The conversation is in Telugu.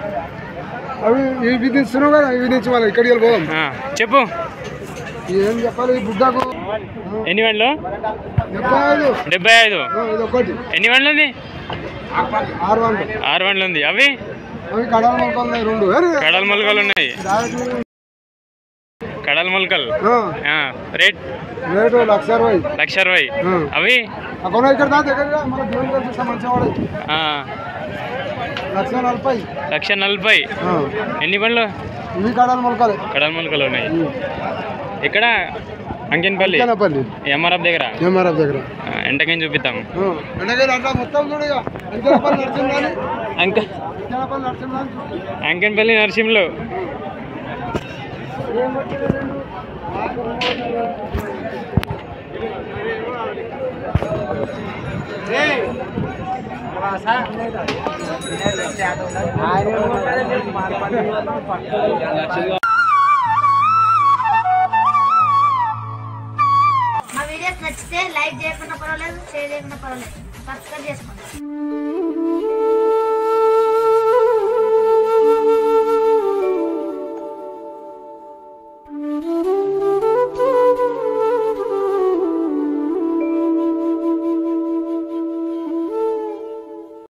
అవి ఇవి దించుతున్నావు కదా ఇవి దించి మనం ఇక్కడికి వెళ్ళి పోదాం ఆ, చెప్పు ఏం చెప్పాలి ఈ బుడ్డకు ఎన్ని వండ్లు డెబ్బై ఐదు డెబ్బై ఐదు ఆ, ఇది ఒకటి ఎన్ని వండ్లు ఉంది ఆరు వందలు ఆరు వండ్లు ఉంది అవి అవి కడాల మొక్కలు ఉన్నాయి రెండు అరే, కడల మొలకలు ఉన్నాయి డైరెక్ట్ కడల మొలకలు ఆ, ఆ, రేట్ రేటు లక్ష అరవై లక్ష అరవై ఆ. అవి అక్కడ ఇక్కడ దా దగ్గర మన దేవుని గారు చూస్తే మంచిగా వాడే ఆ, లక్ష నలభై లక్ష నలభై ఆ, ఎన్ని బండ్లు ఇవి కడాల మొలకలే కడల మొలకలు ఉన్నాయి ఇక్కడ అంకెన్పల్లి పల్లి ఎంఆర్ఎఫ్ దగ్గర ఎంఆర్ఎఫ్ దగ్గర ఆ, ఎంటకని చూపిస్తాం అంటే అట్లా మొత్తం చూడు ఇక అంకెలపల్లి నరసింహాని అంక అంకెలపల్లి నరసింహాని అంకెన్పల్లి నరసింహులు మా వీడియోస్ నచ్చితే లైక్ చేయకుండా పర్వాలేదు షేర్ చేయకుండా పర్వాలేదు సబ్స్క్రైబ్ చేసుకోండి